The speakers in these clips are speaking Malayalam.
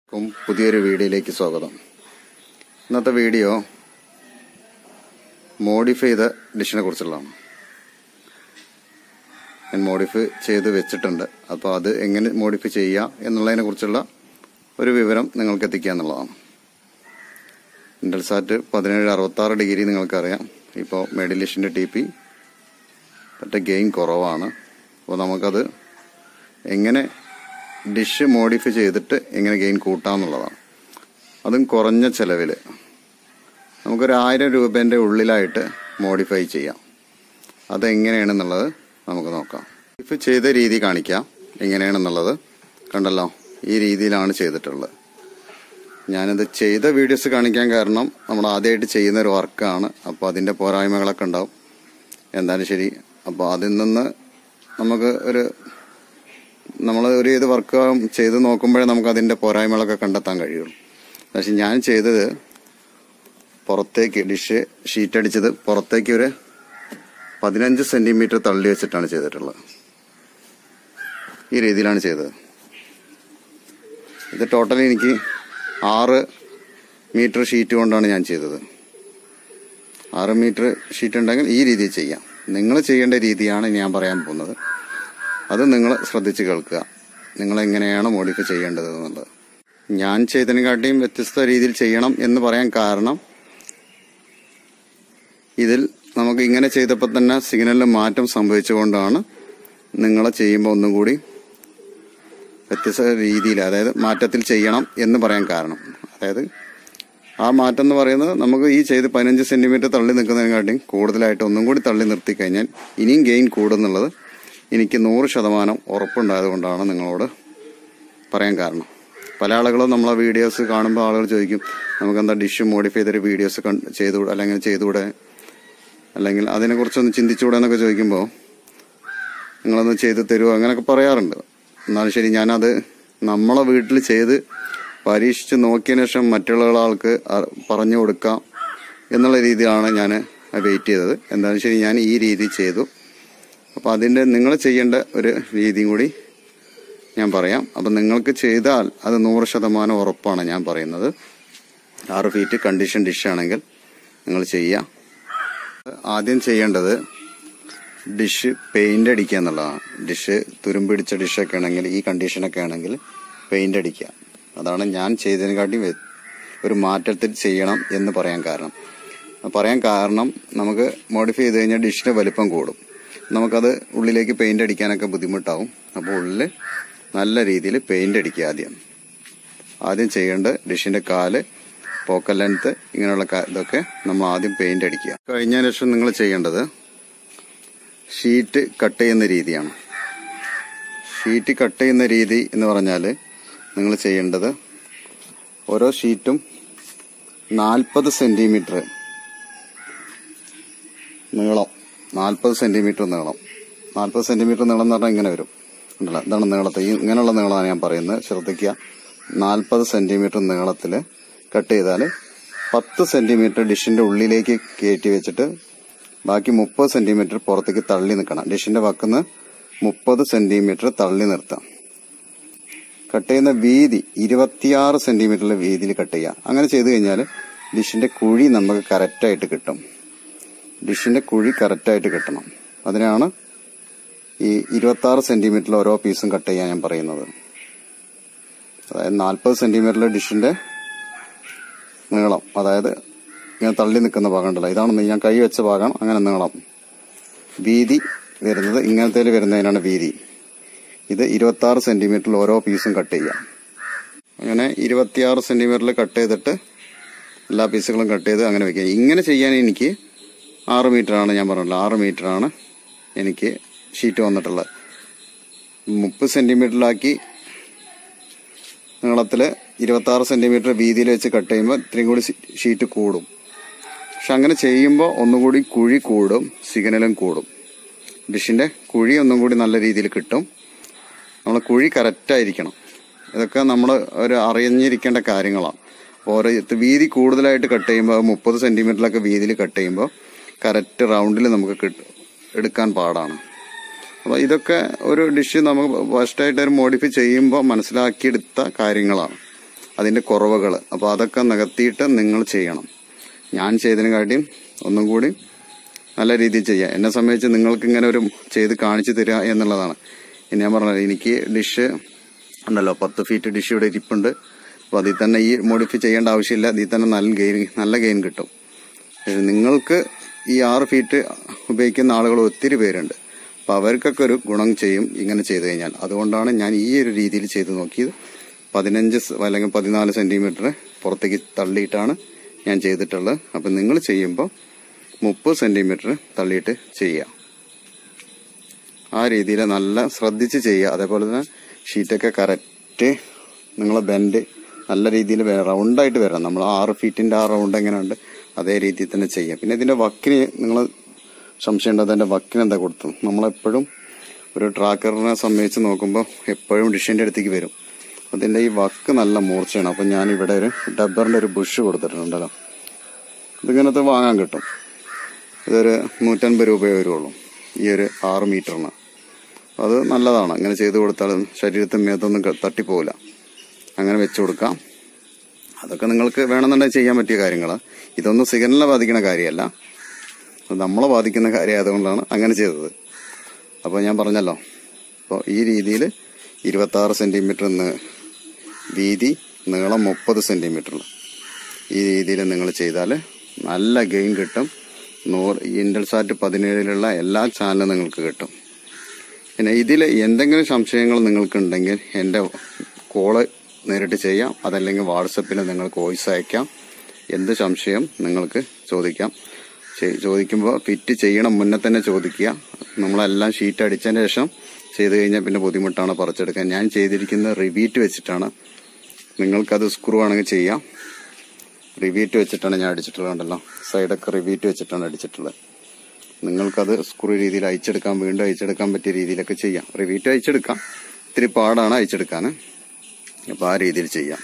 ക്കും പുതിയൊരു വീഡിയോയിലേക്ക് സ്വാഗതം ഇന്നത്തെ വീഡിയോ മോഡിഫൈ ചെയ്ത ഡിഷിനെ കുറിച്ചുള്ളതാണ് ഞാൻ മോഡിഫൈ ചെയ്ത് വെച്ചിട്ടുണ്ട് അപ്പോൾ അത് എങ്ങനെ മോഡിഫൈ ചെയ്യാം എന്നുള്ളതിനെ കുറിച്ചുള്ള ഒരു വിവരം നിങ്ങൾക്ക് എത്തിക്കുക എന്നുള്ളതാണ് ഇൻഡൽസാറ്റ് പതിനേഴ് അറുപത്തി ആറ് ഡിഗ്രി നിങ്ങൾക്കറിയാം ഇപ്പോൾ മെഡിലിഷിൻ്റെ ടി പി മറ്റേ ഗെയിൻ കുറവാണ് അപ്പോൾ നമുക്കത് എങ്ങനെ ഡിഷ് മോഡിഫൈ ചെയ്തിട്ട് എങ്ങനെ ഗെയിൻ കൂട്ടാമെന്നുള്ളതാണ് അതും കുറഞ്ഞ ചിലവിൽ നമുക്കൊരു ആയിരം രൂപേൻ്റെ ഉള്ളിലായിട്ട് മോഡിഫൈ ചെയ്യാം അതെങ്ങനെയാണെന്നുള്ളത് നമുക്ക് നോക്കാം മോഡിഫൈ ചെയ്ത രീതി കാണിക്കാം എങ്ങനെയാണെന്നുള്ളത് കണ്ടല്ലോ ഈ രീതിയിലാണ് ചെയ്തിട്ടുള്ളത് ഞാനിത് ചെയ്ത വീഡിയോസ് കാണിക്കാൻ കാരണം നമ്മൾ ആദ്യമായിട്ട് ചെയ്യുന്ന ഒരു വർക്കാണ് അപ്പോൾ അതിൻ്റെ പോരായ്മകളൊക്കെ ഉണ്ടാവും എന്തായാലും ശരി അപ്പോൾ അതിൽ നിന്ന് നമുക്ക് ഒരു നമ്മൾ ഒരു ഇത് വർക്ക് ചെയ്ത് നോക്കുമ്പോഴേ നമുക്ക് അതിൻ്റെ പോരായ്മകളൊക്കെ കണ്ടെത്താൻ കഴിയുള്ളൂ പക്ഷെ ഞാൻ ചെയ്തത് പുറത്തേക്ക് ഡിഷ് ഷീറ്റ് അടിച്ചത് പുറത്തേക്ക് ഒരു പതിനഞ്ച് സെന്റിമീറ്റർ തള്ളി വെച്ചിട്ടാണ് ചെയ്തിട്ടുള്ളത് ഈ രീതിയിലാണ് ചെയ്തത് ഇത് ടോട്ടലി എനിക്ക് ആറ് മീറ്റർ ഷീറ്റ് കൊണ്ടാണ് ഞാൻ ചെയ്തത് ആറ് മീറ്റർ ഷീറ്റ് ഉണ്ടെങ്കിൽ ഈ രീതിയിൽ ചെയ്യാം നിങ്ങൾ ചെയ്യേണ്ട രീതിയാണ് ഞാൻ പറയാൻ പോകുന്നത് അത് നിങ്ങൾ ശ്രദ്ധിച്ച് കേൾക്കുക നിങ്ങൾ എങ്ങനെയാണ് മോഡിഫൈ ചെയ്യേണ്ടത് എന്നുള്ളത് ഞാൻ ചെയ്തതിനെക്കാട്ടിയും വ്യത്യസ്ത രീതിയിൽ ചെയ്യണം എന്ന് പറയാൻ കാരണം ഇതിൽ നമുക്ക് ഇങ്ങനെ ചെയ്തപ്പോൾ തന്നെ സിഗ്നലിൽ മാറ്റം സംഭവിച്ചുകൊണ്ടാണ് നിങ്ങളെ ചെയ്യുമ്പോൾ ഒന്നും കൂടി വ്യത്യസ്ത രീതിയിൽ അതായത് മാറ്റത്തിൽ ചെയ്യണം എന്ന് പറയാൻ കാരണം അതായത് ആ മാറ്റം എന്ന് പറയുന്നത് നമുക്ക് ഈ ചെയ്ത് പതിനഞ്ച് സെന്റിമീറ്റർ തള്ളി നിൽക്കുന്നതിനെക്കാട്ടിയും കൂടുതലായിട്ട് ഒന്നും കൂടി തള്ളി നിർത്തി കഴിഞ്ഞാൽ ഇനിയും ഗെയിൻ കൂടുന്നുള്ളത് എനിക്ക് നൂറ് ശതമാനം ഉറപ്പുണ്ടായത് കൊണ്ടാണ് നിങ്ങളോട് പറയാൻ കാരണം പല ആളുകളും നമ്മളെ വീഡിയോസ് കാണുമ്പോൾ ആളുകൾ ചോദിക്കും നമുക്കെന്താ ഡിഷ് മോഡിഫൈ ചെയ്തൊരു വീഡിയോസ് ചെയ്തുകൂടെ അല്ലെങ്കിൽ ചെയ്തുകൂടെ അല്ലെങ്കിൽ അതിനെക്കുറിച്ചൊന്ന് ചിന്തിച്ചുകൂടെ എന്നൊക്കെ ചോദിക്കുമ്പോൾ നിങ്ങളൊന്ന് ചെയ്ത് തരുമോ അങ്ങനെയൊക്കെ പറയാറുണ്ട് എന്നാലും ശരി ഞാനത് നമ്മളെ വീട്ടിൽ ചെയ്ത് പരീക്ഷിച്ച് നോക്കിയതിന് ശേഷം മറ്റുള്ള ആൾക്ക് അ- പറഞ്ഞു കൊടുക്കാം എന്നുള്ള രീതിയിലാണ് ഞാൻ വെയിറ്റ് ചെയ്തത് എന്തായാലും ശരി ഞാൻ ഈ രീതി ചെയ്തു അപ്പോൾ അതിൻ്റെ നിങ്ങൾ ചെയ്യേണ്ട ഒരു രീതിയും കൂടി ഞാൻ പറയാം അപ്പം നിങ്ങൾക്ക് ചെയ്താൽ അത് നൂറ് ശതമാനം ഉറപ്പാണ് ഞാൻ പറയുന്നത് ആറ് ഫീറ്റ് കണ്ടീഷൻ ഡിഷാണെങ്കിൽ നിങ്ങൾ ചെയ്യാം ആദ്യം ചെയ്യേണ്ടത് ഡിഷ് പെയിന്റ് അടിക്കുക എന്നുള്ളതാണ് ഡിഷ് തുരുമ്പിടിച്ച ഡിഷൊക്കെ ആണെങ്കിൽ ഈ കണ്ടീഷനൊക്കെ ആണെങ്കിൽ പെയിന്റ് അടിക്കുക അതാണ് ഞാൻ ചെയ്തതിനെക്കാട്ടി വ്യ- ഒരു മാറ്റത്തിൽ ചെയ്യണം എന്ന് പറയാൻ കാരണം പറയാൻ കാരണം നമുക്ക് മോഡിഫൈ ചെയ്ത് കഴിഞ്ഞാൽ ഡിഷിന്റെ വലിപ്പം കൂടും നമുക്കത് ഉള്ളിലേക്ക് പെയിന്റ് അടിക്കാനൊക്കെ ബുദ്ധിമുട്ടാവും അപ്പോൾ ഉള്ളിൽ നല്ല രീതിയിൽ പെയിന്റ് അടിക്കുക ആദ്യം ആദ്യം ചെയ്യേണ്ടത് ഡിഷിന്റെ കാല് പോക്കൽ ലെങ്ത് ഇങ്ങനെയുള്ള കാ- ഇതൊക്കെ നമ്മൾ ആദ്യം പെയിന്റ് അടിക്കുക കഴിഞ്ഞതിന് ശേഷം നിങ്ങൾ ചെയ്യേണ്ടത് ഷീറ്റ് കട്ട് ചെയ്യുന്ന രീതിയാണ് ഷീറ്റ് കട്ട് ചെയ്യുന്ന രീതി എന്ന് പറഞ്ഞാൽ നിങ്ങൾ ചെയ്യേണ്ടത് ഓരോ ഷീറ്റും നാൽപ്പത് സെന്റിമീറ്റർ നീളം നാൽപ്പത് സെന്റിമീറ്റർ നീളം നാൽപ്പത് സെന്റിമീറ്റർ നീളം എന്ന് പറഞ്ഞാൽ ഇങ്ങനെ വരും ഉണ്ടല്ലോ ഇതാണ് നീളത്തെ ഈ ഇങ്ങനെയുള്ള നീളമാണ് ഞാൻ പറയുന്നത് ശ്രദ്ധിക്കുക നാൽപ്പത് സെന്റിമീറ്റർ നീളത്തിൽ കട്ട് ചെയ്താൽ പത്ത് സെന്റിമീറ്റർ ഡിഷിന്റെ ഉള്ളിലേക്ക് കയറ്റി വെച്ചിട്ട് ബാക്കി മുപ്പത് സെന്റിമീറ്റർ പുറത്തേക്ക് തള്ളി നിൽക്കണം ഡിഷിന്റെ വക്കുന്ന് മുപ്പത് സെന്റിമീറ്റർ തള്ളി നിർത്താം കട്ട് ചെയ്യുന്ന വീതി ഇരുപത്തിയാറ് സെന്റിമീറ്ററിലെ വീതിയിൽ കട്ട് ചെയ്യുക അങ്ങനെ ചെയ്തു കഴിഞ്ഞാൽ ഡിഷിന്റെ കുഴി നമുക്ക് കറക്റ്റായിട്ട് കിട്ടും ഡിഷിന്റെ കുഴി കറക്റ്റായിട്ട് കിട്ടണം അതിനാണ് ഈ ഇരുപത്തി ആറ് സെന്റിമീറ്ററിൽ ഓരോ പീസും കട്ട് ചെയ്യാൻ ഞാൻ പറയുന്നത് അതായത് നാൽപ്പത് സെന്റിമീറ്ററിലെ ഡിഷിന്റെ നീളം അതായത് ഇങ്ങനെ തള്ളി നിൽക്കുന്ന ഭാഗം ഉണ്ടല്ലോ ഇതാണ് ഞാൻ കൈ വെച്ച ഭാഗം അങ്ങനെ നീളം വീതി വരുന്നത് ഇങ്ങനത്തേൽ വരുന്നതിനാണ് വീതി ഇത് ഇരുപത്തി ആറ് സെന്റിമീറ്ററിൽ ഓരോ പീസും കട്ട് ചെയ്യാം അങ്ങനെ ഇരുപത്തിയാറ് സെന്റിമീറ്ററിൽ കട്ട് ചെയ്തിട്ട് എല്ലാ പീസുകളും കട്ട് ചെയ്ത് അങ്ങനെ വെക്കുക ഇങ്ങനെ ചെയ്യാൻ എനിക്ക് ആറ് മീറ്ററാണ് ഞാൻ പറഞ്ഞല്ലോ ആറ് മീറ്ററാണ് എനിക്ക് ഷീറ്റ് വന്നിട്ടുള്ളത് മുപ്പത് സെന്റിമീറ്ററിലാക്കി നീളത്തിൽ ഇരുപത്തി ആറ് സെന്റിമീറ്റർ വീതിയിൽ വെച്ച് കട്ട് ചെയ്യുമ്പോൾ ഇത്രയും കൂടി ഷീറ്റ് കൂടും പക്ഷെ അങ്ങനെ ചെയ്യുമ്പോൾ ഒന്നുകൂടി കുഴി കൂടും സിഗ്നലും കൂടും ഡിഷിന്റെ കുഴി ഒന്നും കൂടി നല്ല രീതിയിൽ കിട്ടും നമ്മൾ കുഴി കറക്റ്റായിരിക്കണം ഇതൊക്കെ നമ്മൾ ഒരു അറിഞ്ഞിരിക്കേണ്ട കാര്യങ്ങളാണ് ഓരോ വീതി കൂടുതലായിട്ട് കട്ട് ചെയ്യുമ്പോൾ മുപ്പത് സെന്റിമീറ്ററിലൊക്കെ വീതിയിൽ കട്ട് ചെയ്യുമ്പോൾ കറക്റ്റ് റൗണ്ടിൽ നമുക്ക് കിട്ടും എടുക്കാൻ പാടാണ് അപ്പോൾ ഇതൊക്കെ ഒരു ഡിഷ് നമുക്ക് ഫസ്റ്റായിട്ട് ഒരു മോഡിഫൈ ചെയ്യുമ്പോൾ മനസ്സിലാക്കിയെടുത്ത കാര്യങ്ങളാണ് അതിൻ്റെ കുറവുകൾ അപ്പോൾ അതൊക്കെ നികത്തിയിട്ട് നിങ്ങൾ ചെയ്യണം ഞാൻ ചെയ്തതിനെക്കാട്ടിയും ഒന്നും കൂടി നല്ല രീതിയിൽ ചെയ്യുക എന്നെ സംബന്ധിച്ച് നിങ്ങൾക്ക് ഇങ്ങനെ ഒരു ചെയ്ത് കാണിച്ചു തരിക എന്നുള്ളതാണ് ഇനി ഞാൻ പറഞ്ഞത് എനിക്ക് ഡിഷ് ഉണ്ടല്ലോ പത്ത് ഫീറ്റ് ഡിഷ് ഇവിടെ ഇരിപ്പുണ്ട് അപ്പോൾ അതിൽ തന്നെ ഈ മോഡിഫൈ ചെയ്യേണ്ട ആവശ്യമില്ല അതിൽ തന്നെ നല്ല ഗെയിൻ നല്ല ഗെയിൻ കിട്ടും ഇത് നിങ്ങൾക്ക് ഈ ആറ് ഫീറ്റ് ഉപയോഗിക്കുന്ന ആളുകൾ ഒത്തിരി പേരുണ്ട് അപ്പോൾ അവർക്കൊക്കെ ഒരു ഗുണം ചെയ്യും ഇങ്ങനെ ചെയ്തു കഴിഞ്ഞാൽ അതുകൊണ്ടാണ് ഞാൻ ഈ ഒരു രീതിയിൽ ചെയ്ത് നോക്കിയത് പതിനഞ്ച് സ- അല്ലെങ്കിൽ പതിനാല് സെൻറ്റിമീറ്റർ പുറത്തേക്ക് തള്ളിയിട്ടാണ് ഞാൻ ചെയ്തിട്ടുള്ളത് അപ്പം നിങ്ങൾ ചെയ്യുമ്പോൾ മുപ്പത് സെൻറ്റിമീറ്റർ തള്ളിയിട്ട് ചെയ്യുക ആ രീതിയിൽ നല്ല ശ്രദ്ധിച്ച് ചെയ്യുക അതേപോലെ തന്നെ ഷീറ്റൊക്കെ കറക്റ്റ് നിങ്ങളെ ബെൻഡ് നല്ല രീതിയിൽ റൗണ്ടായിട്ട് വരണം നമ്മൾ ആറ് ഫീറ്റിൻ്റെ ആ റൗണ്ട് എങ്ങനെയുണ്ട് അതേ രീതിയിൽ തന്നെ ചെയ്യുക പിന്നെ ഇതിൻ്റെ വക്കിന് നിങ്ങൾ സംശയം ഉണ്ടോ അതിൻ്റെ വക്കിന് എന്താ കൊടുത്തു നമ്മളെപ്പോഴും ഒരു ട്രാക്കറിനെ സംബന്ധിച്ച് നോക്കുമ്പോൾ എപ്പോഴും ഡിഷിൻ്റെ അടുത്തേക്ക് വരും അതിൻ്റെ ഈ വക്ക് നല്ല മൂർച്ചയാണ് അപ്പം ഞാൻ ഇവിടെ ഒരു ഡബ്ബറിൻ്റെ ഒരു ബുഷ് കൊടുത്തിട്ടുണ്ടല്ലോ ഇതിങ്ങനത്തെ വാങ്ങാൻ കിട്ടും ഇതൊരു നൂറ്റൻപത് രൂപയേ വരുള്ളൂ ഈ ഒരു ആറ് മീറ്ററിന് അത് നല്ലതാണ് അങ്ങനെ ചെയ്ത് കൊടുത്താൽ ശരീരത്തിന് മേത്തൊന്നും ക- തട്ടിപ്പോവില്ല അങ്ങനെ വെച്ച് കൊടുക്കാം അതൊക്കെ നിങ്ങൾക്ക് വേണമെന്നുണ്ടെങ്കിൽ ചെയ്യാൻ പറ്റിയ കാര്യങ്ങളാണ് ഇതൊന്നും സിഗ്നലിനെ ബാധിക്കുന്ന കാര്യമല്ല അത് നമ്മളെ ബാധിക്കുന്ന കാര്യം ആയതുകൊണ്ടാണ് അങ്ങനെ ചെയ്തത് അപ്പോൾ ഞാൻ പറഞ്ഞല്ലോ അപ്പോൾ ഈ രീതിയിൽ ഇരുപത്താറ് സെൻറ്റിമീറ്റർ വീതി നീളം മുപ്പത് സെൻറ്റിമീറ്ററിൽ ഈ രീതിയിൽ നിങ്ങൾ ചെയ്താൽ നല്ല ഗെയിൻ കിട്ടും നൂറ് ഇൻഡൽസാറ്റ് പതിനേഴിലുള്ള എല്ലാ ചാനലും നിങ്ങൾക്ക് കിട്ടും പിന്നെ ഇതിൽ എന്തെങ്കിലും സംശയങ്ങൾ നിങ്ങൾക്കുണ്ടെങ്കിൽ എൻ്റെ കോള് നേരിട്ട് ചെയ്യാം അതല്ലെങ്കിൽ വാട്സപ്പിൽ നിങ്ങൾക്ക് വോയിസ് അയക്കാം എന്ത് സംശയം നിങ്ങൾക്ക് ചോദിക്കാം ചെ- ചോദിക്കുമ്പോൾ ഫിറ്റ് ചെയ്യണം മുന്നേ തന്നെ ചോദിക്കുക നമ്മളെല്ലാം ഷീറ്റ് അടിച്ചതിന് ശേഷം ചെയ്ത് കഴിഞ്ഞാൽ പിന്നെ ബുദ്ധിമുട്ടാണ് പറിച്ചെടുക്കാൻ ഞാൻ ചെയ്തിരിക്കുന്നത് റിവീറ്റ് വെച്ചിട്ടാണ് നിങ്ങൾക്കത് സ്ക്രൂ ആണെങ്കിൽ ചെയ്യാം റിവീറ്റ് വെച്ചിട്ടാണ് ഞാൻ അടിച്ചിട്ടുള്ളത് കണ്ടല്ലോ സൈഡൊക്കെ റിവീറ്റ് വെച്ചിട്ടാണ് അടിച്ചിട്ടുള്ളത് നിങ്ങൾക്കത് സ്ക്രൂ രീതിയിൽ അയച്ചെടുക്കാൻ വീണ്ടും അയച്ചെടുക്കാൻ പറ്റിയ രീതിയിലൊക്കെ ചെയ്യാം റിവീറ്റ് അയച്ചെടുക്കാം ഇത്തിരി പാടാണ് അയച്ചെടുക്കാൻ അപ്പോൾ ആ രീതിയിൽ ചെയ്യാം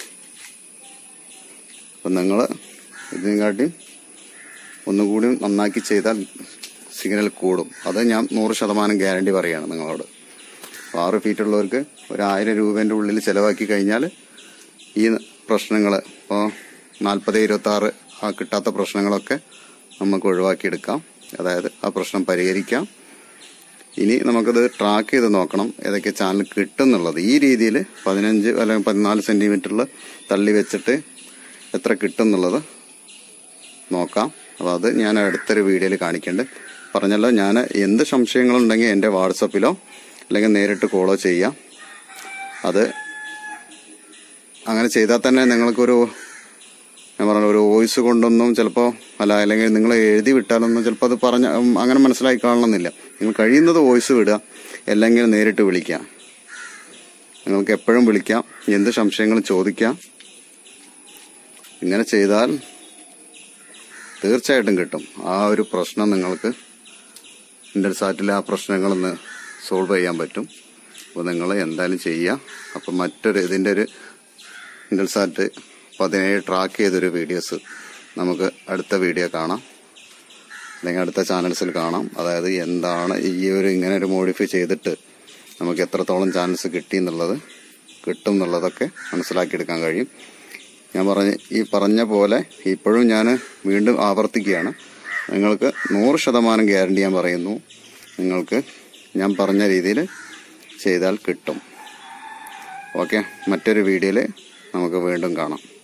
അപ്പം നിങ്ങൾ ഇതിനെക്കാട്ടി ഒന്നുകൂടി നന്നാക്കി ചെയ്താൽ സിഗ്നൽ കൂടും അത് ഞാൻ നൂറ് ശതമാനം ഗ്യാരണ്ടി പറയുകയാണ് നിങ്ങളോട് അപ്പോൾ ആറ് ഫീറ്റ് ഉള്ളവർക്ക് ഒരു ആയിരം രൂപേൻ്റെ ഉള്ളിൽ ചിലവാക്കി കഴിഞ്ഞാൽ ഈ പ്രശ്നങ്ങൾ ഇപ്പോൾ നാൽപ്പത് ഇരുപത്തി ആറ് ആ കിട്ടാത്ത പ്രശ്നങ്ങളൊക്കെ നമുക്ക് ഒഴിവാക്കിയെടുക്കാം അതായത് ആ പ്രശ്നം പരിഹരിക്കാം ഇനി നമുക്കത് ട്രാക്ക് ചെയ്ത് നോക്കണം ഏതൊക്കെ ചാനൽ കിട്ടും എന്നുള്ളത് ഈ രീതിയിൽ പതിനഞ്ച് അല്ലെങ്കിൽ പതിനാല് സെൻറ്റിമീറ്ററിൽ തള്ളി വെച്ചിട്ട് എത്ര കിട്ടും എന്നുള്ളത് നോക്കാം അപ്പോൾ അത് ഞാൻ അടുത്തൊരു വീഡിയോയിൽ കാണിക്കുന്നുണ്ട് പറഞ്ഞല്ലോ ഞാൻ എന്ത് സംശയങ്ങളുണ്ടെങ്കിൽ എൻ്റെ വാട്സപ്പിലോ അല്ലെങ്കിൽ നേരിട്ട് കോളോ ചെയ്യാം അത് അങ്ങനെ ചെയ്താൽ തന്നെ നിങ്ങൾക്കൊരു ഞാൻ പറഞ്ഞ ഒരു വോയിസ് കൊണ്ടൊന്നും ചിലപ്പോൾ അല്ല അല്ലെങ്കിൽ നിങ്ങൾ എഴുതി വിട്ടാലൊന്നും ചിലപ്പോൾ അത് പറഞ്ഞ ഉം, അങ്ങനെ മനസ്സിലാക്കി കാണണമെന്നില്ല നിങ്ങൾ കഴിയുന്നത് വോയിസ് വിടുക അല്ലെങ്കിൽ നേരിട്ട് വിളിക്കാം നിങ്ങൾക്ക് എപ്പോഴും വിളിക്കാം എന്ത് സംശയങ്ങളും ചോദിക്കാം ഇങ്ങനെ ചെയ്താൽ തീർച്ചയായിട്ടും കിട്ടും ആ ഒരു പ്രശ്നം നിങ്ങൾക്ക് ഇൻ്റർസാറ്റിലെ ആ പ്രശ്നങ്ങളൊന്ന് സോൾവ് ചെയ്യാൻ പറ്റും അപ്പോൾ നിങ്ങൾ എന്തായാലും ചെയ്യുക അപ്പോൾ മറ്റൊരു ഇതിൻ്റെ ഒരു ഇൻ്റർസാറ്റ് പതിനേഴ് ട്രാക്ക് ചെയ്തൊരു വീഡിയോസ് നമുക്ക് അടുത്ത വീഡിയോ കാണാം അല്ലെങ്കിൽ അടുത്ത ചാനൽസിൽ കാണാം അതായത് എന്താണ് ഈ ഒരു ഇങ്ങനെ ഒരു മോഡിഫൈ ചെയ്തിട്ട് നമുക്ക് എത്രത്തോളം ചാൻസ് കിട്ടി എന്നുള്ളത് കിട്ടും എന്നുള്ളതൊക്കെ മനസ്സിലാക്കിയെടുക്കാൻ കഴിയും ഞാൻ പറഞ്ഞ ഈ പറഞ്ഞ പോലെ ഇപ്പോഴും ഞാൻ വീണ്ടും ആവർത്തിക്കുകയാണ് നിങ്ങൾക്ക് നൂറ് ശതമാനം ഗ്യാരണ്ടി ഞാൻ പറയുന്നു നിങ്ങൾക്ക് ഞാൻ പറഞ്ഞ രീതിയിൽ ചെയ്താൽ കിട്ടും ഓക്കെ മറ്റൊരു വീഡിയോയിൽ നമുക്ക് വീണ്ടും കാണാം